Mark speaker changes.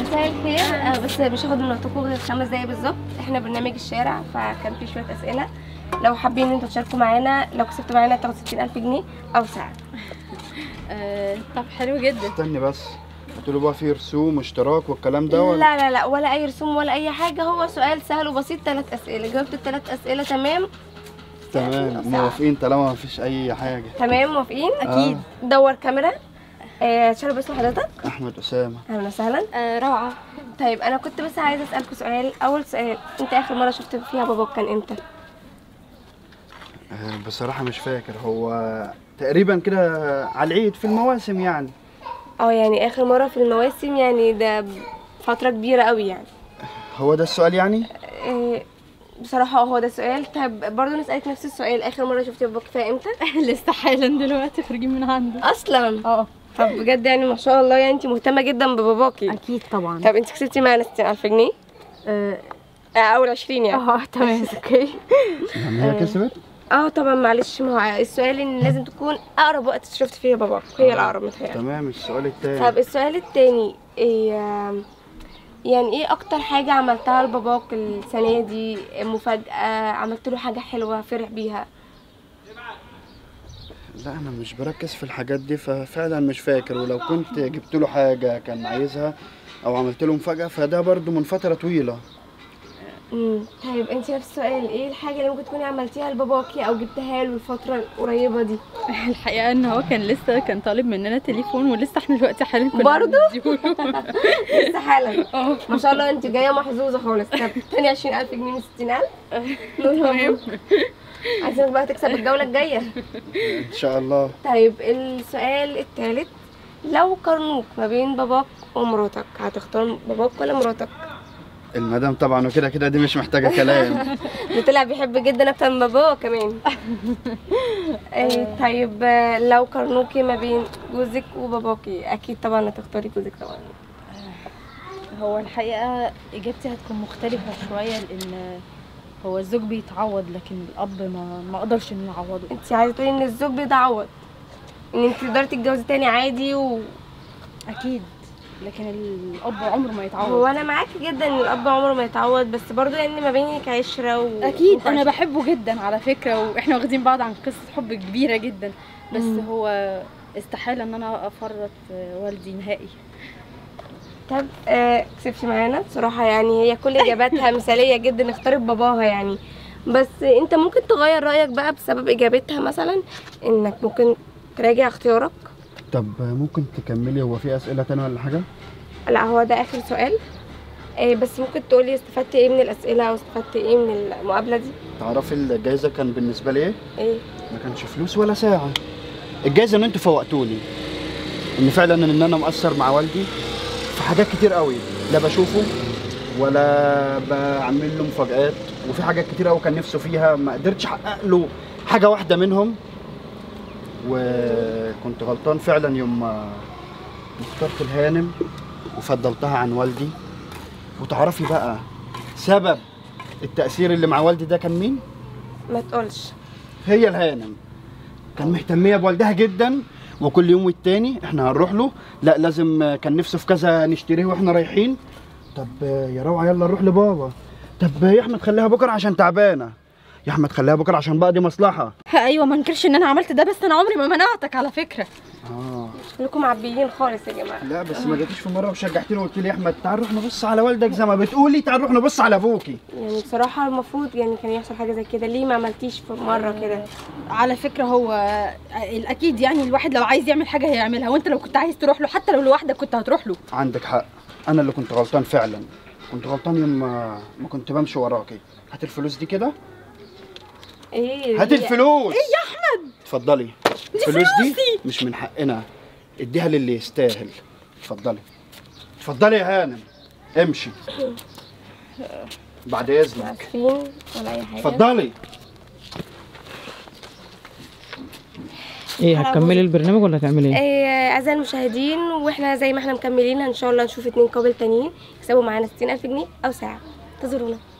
Speaker 1: مساء الخير آه، بس مش هاخد من وقتكم غير خمس دقايق بالظبط احنا برنامج الشارع فكان في شويه اسئله لو حابين ان انتوا تشاركوا معانا لو كسبتوا معانا تاخدوا 60000 جنيه او ساعه
Speaker 2: آه، طب حلو جدا
Speaker 3: استني بس قلت له بقى في رسوم واشتراك والكلام ده ولا
Speaker 1: لا لا لا ولا اي رسوم ولا اي حاجه هو سؤال سهل وبسيط ثلاث اسئله جاوبت الثلاث اسئله تمام
Speaker 3: تمام موافقين طالما ما فيش اي حاجه
Speaker 1: تمام موافقين
Speaker 3: اكيد
Speaker 1: دور كاميرا آه شرب باسم حضرتك
Speaker 3: احمد اسامه
Speaker 1: اهلا وسهلا
Speaker 2: آه، روعه
Speaker 1: طيب انا كنت بس عايزه اسالكوا سؤال اول سؤال انت اخر مره شفت فيها باباك كان امتى
Speaker 3: آه، بصراحه مش فاكر هو تقريبا كده على العيد في المواسم يعني
Speaker 1: اه يعني اخر مره في المواسم يعني ده فتره كبيره قوي يعني
Speaker 3: هو ده السؤال يعني
Speaker 1: إيه بصراحه هو ده سؤال طب برضه نسالك نفس السؤال اخر مره شفتي باباك فيها امتى
Speaker 2: لسه حالا دلوقتي خارجين من عنده
Speaker 1: اصلا
Speaker 2: اه
Speaker 1: طب بجد يعني ما شاء الله يعني انت مهتمه جدا بباباكي
Speaker 2: اكيد طبعا
Speaker 1: طب انت كسبتي معانا 60000 جنيه
Speaker 2: اه
Speaker 1: آه، اول 20 يعني
Speaker 2: آه، تمام اوكي
Speaker 3: يعني هي كسبت
Speaker 1: اه طبعا معلش ما هو السؤال ان لازم تكون اقرب وقت شفت فيه باباك هي الاقرب متهيألي
Speaker 3: تمام السؤال التاني
Speaker 1: طب السؤال التاني إيه يعني ايه اكتر حاجة عملتها لباباك السنة دي مفاجأة عملت له حاجة حلوة فرح بيها
Speaker 3: لا انا مش بركز في الحاجات دي ففعلا مش فاكر ولو كنت جبت له حاجه كان عايزها او عملت له مفاجاه فده برضو من فتره طويله
Speaker 1: امم طيب انت نفس السؤال ايه الحاجة اللي ممكن تكوني عملتيها لباباكي او جبتها له الفترة القريبة دي
Speaker 2: الحقيقه ان هو كان لسه كان طالب مننا تليفون ولسه احنا دلوقتي حالا كنا
Speaker 1: برضو؟
Speaker 2: بنديهوله.
Speaker 1: لسه حالا
Speaker 2: اه
Speaker 1: ما شاء الله انت جاية محظوظة خالص طب تاني 20000 جنيه من 60000
Speaker 2: تمام
Speaker 1: عايزينك بقى تكسب الجولة الجاية
Speaker 3: ان شاء الله
Speaker 1: طيب السؤال الثالث لو قارنوك ما بين باباك ومراتك هتختار باباك ولا مراتك؟
Speaker 3: المدام طبعا وكده كده دي مش محتاجه كلام
Speaker 1: ده طلع بيحب جدا اكتر من باباه كمان آه، طيب آه، لو قارنوكي ما بين جوزك وباباكي اكيد طبعا هتختاري جوزك طبعا
Speaker 2: هو الحقيقه اجابتي هتكون مختلفه شويه لان هو الزوج بيتعوض لكن الاب ما ما اقدرش اني اعوضه
Speaker 1: انت عايزه تقولي ان الزوج بيتعوض ان انت تقدري تتجوزي تاني عادي و...
Speaker 2: اكيد لكن الاب عمره ما يتعوض
Speaker 1: هو انا معاكي جدا ان الاب عمره ما يتعوض بس برضه يعني ما بينك عشره و...
Speaker 2: اكيد انا
Speaker 1: وعشرة.
Speaker 2: بحبه جدا على فكره واحنا واخدين بعض عن قصه حب كبيره جدا بس
Speaker 1: مم.
Speaker 2: هو استحاله ان انا افرط والدي نهائي
Speaker 1: طب آه كسبتي معانا بصراحة يعني هي كل إجاباتها مثالية جدا اختارت باباها يعني بس انت ممكن تغير رأيك بقى بسبب إجابتها مثلا انك ممكن تراجع اختيارك
Speaker 3: طب ممكن تكملي هو في اسئله تانية ولا حاجه
Speaker 1: لا هو ده آخر سؤال آه بس ممكن تقولي استفدت ايه من الأسئلة أو استفدت ايه من المقابلة دي
Speaker 3: تعرفي الجايزه كان بالنسبه لي ايه
Speaker 1: ايه
Speaker 3: ما كانش فلوس ولا ساعه الجايزه ان انتوا فوقتوني ان فعلا ان انا مقصر مع والدي في حاجات كتير قوي لا بشوفه ولا بعمل له مفاجآت وفي حاجات كتير قوي كان نفسه فيها ما قدرتش احقق له حاجه واحده منهم وكنت غلطان فعلا يوم ما اخترت الهانم وفضلتها عن والدي وتعرفي بقى سبب التأثير اللي مع والدي ده كان مين؟
Speaker 1: ما تقولش
Speaker 3: هي الهانم كان مهتمية بوالدها جدا وكل يوم والتاني احنا هنروح له لا لازم كان نفسه في كذا نشتريه واحنا رايحين طب يا روعة يلا نروح لبابا طب يا احمد خليها بكره عشان تعبانة يا احمد خليها بكره عشان بقى دي مصلحة
Speaker 2: ايوه ما انكرش ان انا عملت ده بس انا عمري ما منعتك على فكره
Speaker 3: اه
Speaker 1: كلكم معبيين خالص يا جماعة
Speaker 3: لا بس ما جيتيش في مرة وشجعتني وقلت لي يا احمد تعال نروح نبص على والدك زي ما بتقولي تعال نروح نبص على ابوكي
Speaker 1: يعني بصراحة المفروض يعني كان يحصل حاجة زي كده ليه ما عملتيش في مرة كده
Speaker 2: على فكره هو الاكيد يعني الواحد لو عايز يعمل حاجه هيعملها وانت لو كنت عايز تروح له حتى لو لوحدك كنت هتروح له
Speaker 3: عندك حق انا اللي كنت غلطان فعلا كنت غلطان يوم ما ما كنت بمشي وراكي هات الفلوس دي كده
Speaker 1: ايه
Speaker 3: هات
Speaker 1: هي-
Speaker 3: الفلوس ايه يا احمد اتفضلي الفلوس دي مش من حقنا اديها للي يستاهل اتفضلي اتفضلي يا هانم امشي بعد اذنك
Speaker 1: اسفين ولا اي حاجة
Speaker 3: اتفضلي
Speaker 4: ايه هتكملي البرنامج ولا هتعملي ايه؟
Speaker 1: إيه، اعزائي المشاهدين واحنا زي ما احنا مكملين ان شاء الله نشوف اتنين كابل تانيين يكسبوا معانا 60000 جنيه او ساعه انتظرونا